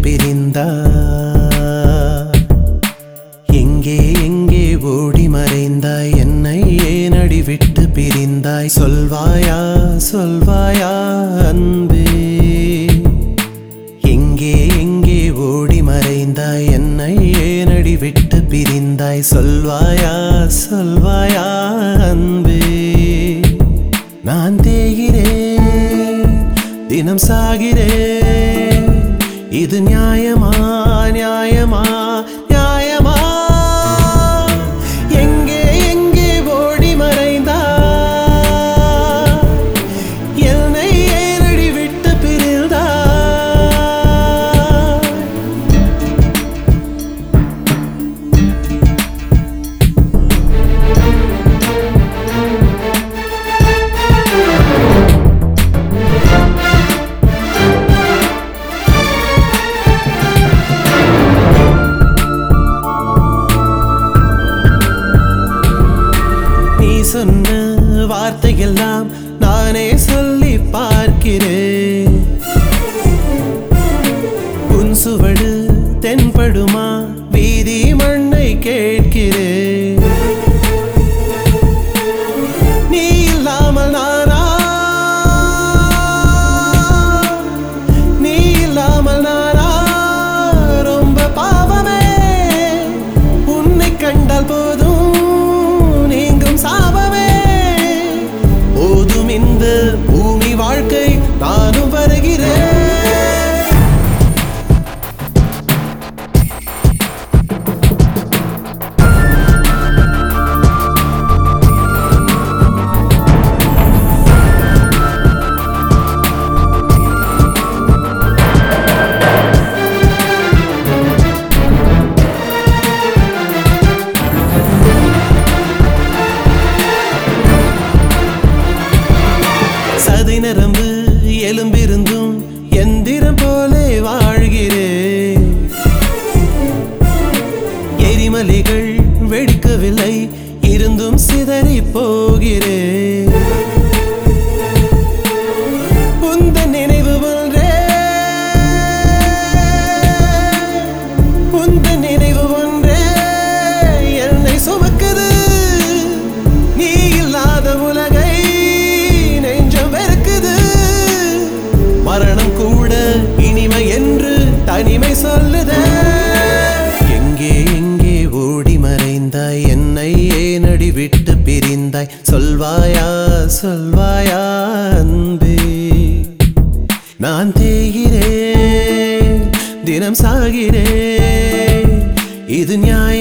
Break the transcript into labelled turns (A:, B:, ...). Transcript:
A: பிரிந்தாய் எங்கே எங்கே ஓடி மறைந்தாய் என்னை ஏன் அடி விட்டு பிரிந்தாய் சொல்வாயா சொல்வாயா அன்பே எங்கே எங்கே ஓடி மறைந்தாய் என்னை ஏன் அடி விட்டு பிரிந்தாய் சொல்வாயா சொல்வாயா அன்பே நான் தேகிறேன் தினம் சாகிறேன் இது நியாயமா நியாயமா நியாயமா எங்கே எங்கே ஓடி மறைந்தாய் என்னை ஏனடி விட்டு பிரிந்தாய் நீ சொன்ன வார்த்தையெல்லாம் நானே சொல்லி பார்க்கிறேன் உன் சுவடு தென்படுமா வீதி மண்ணை கேட்கிறேன் நீ இல்லாமல் நானா நீ இல்லாமல் நானா ரொம்ப பாவமே உன்னை கண்டால் போதும் நீங்கும் சாபமே போதும் இந்த பூமி வாழ்க்கை நானும் வருகிறேன் சதி நரம்பு எலும்பிருந்தும் எந்திரம் போலே வாழ்கிறேன் எரிமலைகள் வெடிக்கவில்லை இருந்தும் சிதறி போகிறேன் உந்தன் நினைவு ஒன்றே உந்தன் நினைவு ஒன்றே என்னை சுமக்குது நீ இல்லாத உலகை நெஞ்சம் வெறுக்குது மரணம் கூட இனிமை என்று தனிமை சொல்லுதே எங்கே எங்கே ஓடி மறைந்தாய் என்னை ஏனடி விட்டு பிரிந்தாய் சொல்வாயா சொல்வாயா அன்பே நான் தேகிறேன் தினம் சாகிறேன் இது நியாய